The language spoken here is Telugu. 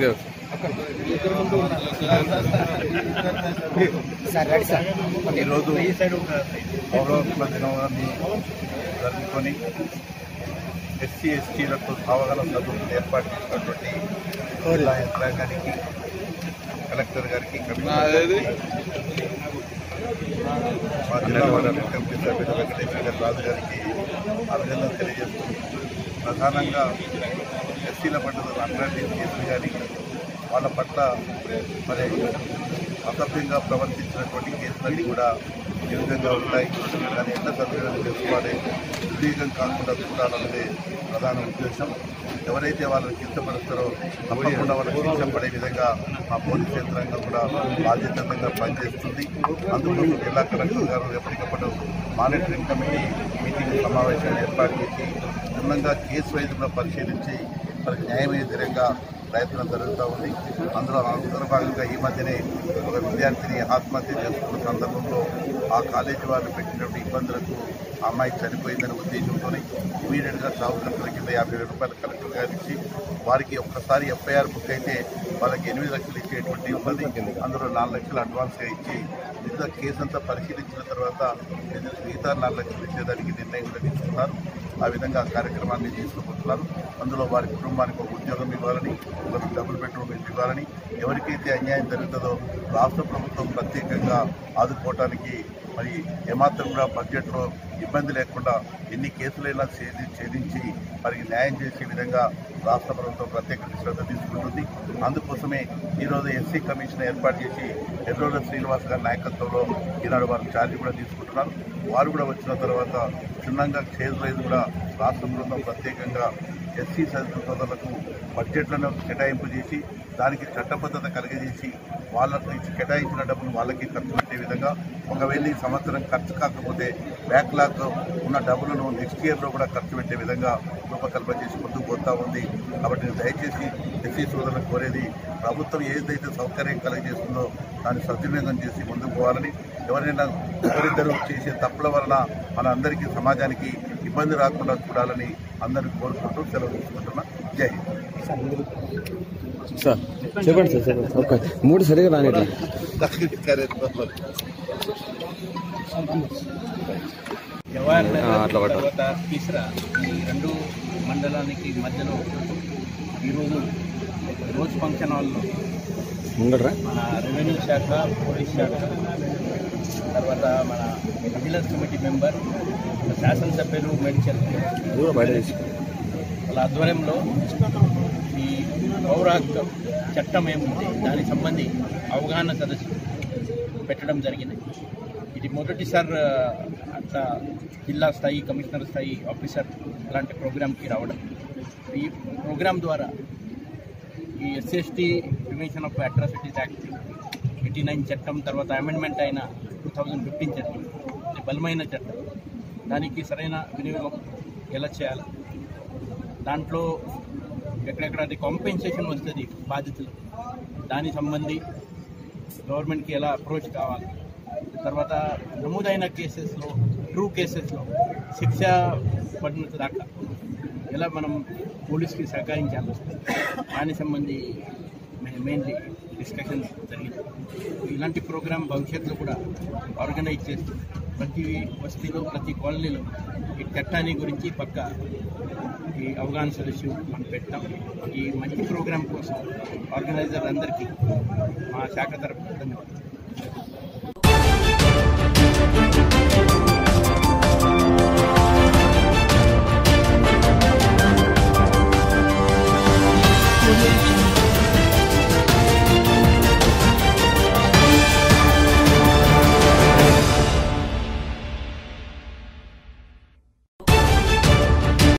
ఓకే ఈరోజు పౌరత్వ దినోత్సవాన్ని జరుపుకొని ఎస్సీ ఎస్టీలకు అవగాహన చదువులు ఏర్పాటు చేసినటువంటి జిల్లా యంత్రాంగానికి కలెక్టర్ గారికి కమిషనర్ గారికి, మా జిల్లా మండలి కమిటీ సభ్యులు వెంకటేశ్వర గారి రాజు గారికి అభినందనలు తెలియజేస్తూ ప్రధానంగా ఎస్సీల పట్ల అట్లాంటి కేసులు కానీ వాళ్ళ పట్ల మరి అసభ్యంగా ప్రవర్తించినటువంటి కేసులన్నీ కూడా ఈ విధంగా ఉంటాయి దాన్ని ఎంత సద్వినియోగం చేసుకోవాలి దుర్వినియోగం కాకుండా చూడాలన్నదే ప్రధాన ఉద్దేశం ఎవరైతే వాళ్ళని కించపరుస్తారో తప్పకుండా వాళ్ళకి శిక్ష పడే విధంగా మా పోలీస్ యంత్రాంగం కూడా బాధ్యతంగా పనిచేస్తుంది అందుకోసం జిల్లా కలెక్టర్ గారు ఎప్పటికప్పుడు మానిటరింగ్ కమిటీ మీటింగ్ సమావేశాన్ని ఏర్పాటు చేసి క్షుణ్ణంగా కేసు వైద్యులు కూడా పరిశీలించి మనకి న్యాయమయ్యే విధంగా ప్రయత్నం జరుగుతూ ఉంది అందులో అందులో భాగంగా ఈ మధ్యనే ఒక విద్యార్థిని ఆత్మహత్య చేసుకున్న సందర్భంలో ఆ కాలేజీ వాళ్ళు పెట్టినటువంటి ఇబ్బందులకు ఆ అమ్మాయి చనిపోయిందనే ఉద్దేశంతో ఇమీడియట్గా సాగు ఖర్చుల కింద యాభై వేల రూపాయలు కలెక్టర్ గారు ఇచ్చి వారికి ఒక్కసారి ఎఫ్ఐఆర్ బుక్ అయితే వాళ్ళకి ఎనిమిది లక్షలు ఇచ్చేటువంటి ఉన్నది అందులో నాలుగు లక్షలు అడ్వాన్స్గా ఇచ్చి మిగతా కేసు అంతా పరిశీలించిన తర్వాత మిగతా నాలుగు లక్షలు ఇచ్చేదానికి నిర్ణయం కూడా తీసుకున్నారు ఆ విధంగా ఆ కార్యక్రమాన్ని తీసుకుపోతున్నారు అందులో వారి కుటుంబానికి ఒక ఉద్యోగం ఇవ్వాలని ఒక డబుల్ బెడ్రూమ్ ఇల్లు ఇవ్వాలని ఎవరికైతే అన్యాయం జరుగుతుందో రాష్ట్ర ప్రభుత్వం ప్రత్యేకంగా ఆదుకోవటానికి మరి ఏమాత్రం కూడా బడ్జెట్లో ఇబ్బంది లేకుండా ఎన్ని కేసులైనా ఛేది ఛేదించి వారికి న్యాయం చేసే విధంగా రాష్ట్ర ప్రభుత్వం ప్రత్యేక శ్రద్ధ తీసుకుంటుంది అందుకోసమే ఈరోజు ఎస్సీ కమిషన్ ఏర్పాటు చేసి ఎర్రోల శ్రీనివాస్ గారి నాయకత్వంలో ఈనాడు వారు ఛార్జ్ కూడా తీసుకుంటున్నారు వారు కూడా వచ్చిన తర్వాత క్షుణ్ణంగా కేసు వైజ్ కూడా రాష్ట్ర బృందం ప్రత్యేకంగా ఎస్సీ సోదరులకు బడ్జెట్లను కేటాయింపు చేసి దానికి చట్టబద్ధత కలిగజేసి వాళ్ళకు ఇచ్చి కేటాయించిన డబ్బులు వాళ్ళకి ఖర్చు పెట్టే విధంగా ఒకవేళ ఈ సంవత్సరం ఖర్చు కాకపోతే బ్యాక్లాగ్ ఉన్న డబ్బులను నెక్స్ట్ ఇయర్లో కూడా ఖర్చు పెట్టే విధంగా రూపకల్పన చేసి ముందుకు పోతా ఉంది కాబట్టి నేను దయచేసి ఎస్సీ సోదరులకు కోరేది ప్రభుత్వం ఏదైతే సౌకర్యం కలిగజేస్తుందో దాన్ని సద్వినియోగం చేసి ముందుకు పోవాలని ఎవరైనా ఒకరిద్దరు చేసే తప్పుల వలన మన అందరికీ సమాజానికి ఇబ్బంది రాకుండా చూడాలని అందరిని కోరుకుంటూ సెలవు తీసుకుంటున్నా జై హింద్ సార్ చెప్పండి సార్ చెప్పండి ఓకే మూడు సరిగా రానిట్లా జవహర్ ఆ, నగర్ అట్లా పట్టు. తర్వాత తీసరా ఈ రెండు మండలానికి మధ్యలో ఈరోజు రోజు ఫంక్షన్ హాల్లో ఉండరా మన రెవెన్యూ శాఖ పోలీస్ శాఖ తర్వాత మన విజిలెన్స్ కమిటీ మెంబర్ శాసనసభ్యులు మేడ్చల్ అది కూడా బయట తీసుకో వాళ్ళ ఆధ్వర్యంలో ఈ పౌర హక్కు చట్టం ఏముంది దానికి సంబంధి అవగాహన సదస్సు పెట్టడం జరిగింది ఇది మొదటిసారి ఆ, అట్లా జిల్లా స్థాయి కమిషనర్ స్థాయి ఆఫీసర్ అలాంటి ప్రోగ్రామ్కి రావడం ఈ ప్రోగ్రాం ద్వారా ఈ SST prevention of atrocities act eighty nine చట్టం తర్వాత అమెండ్మెంట్ అయిన టూ థౌజండ్ ఫిఫ్టీన్ చట్టం ఇది బలమైన చట్టం దానికి సరైన వినియోగం ఎలా చేయాలి దాంట్లో ఎక్కడెక్కడ అది కాంపెన్సేషన్ వస్తుంది బాధితులు దాని సంబంధి గవర్నమెంట్కి ఎలా అప్రోచ్ కావాలి తర్వాత నమోదైన కేసెస్లో ట్రూ కేసెస్లో శిక్ష పడిన దాకా ఎలా మనం పోలీస్కి సహకరించాలి దాని సంబంధి మెయిన్లీ డిస్కషన్స్ జరిగింది ఇలాంటి ప్రోగ్రామ్ భవిష్యత్తులో కూడా ఆర్గనైజ్ చేస్తూ ప్రతి బస్తీలో ప్రతి కాలనీలో ఈ చట్టాన్ని గురించి పక్క ఈ అవగాహన సదస్సు మనం పెట్టాం ఈ మంచి ప్రోగ్రాం కోసం ఆర్గనైజర్ అందరికీ మా శాఖ తరఫున ధన్యవాదాలు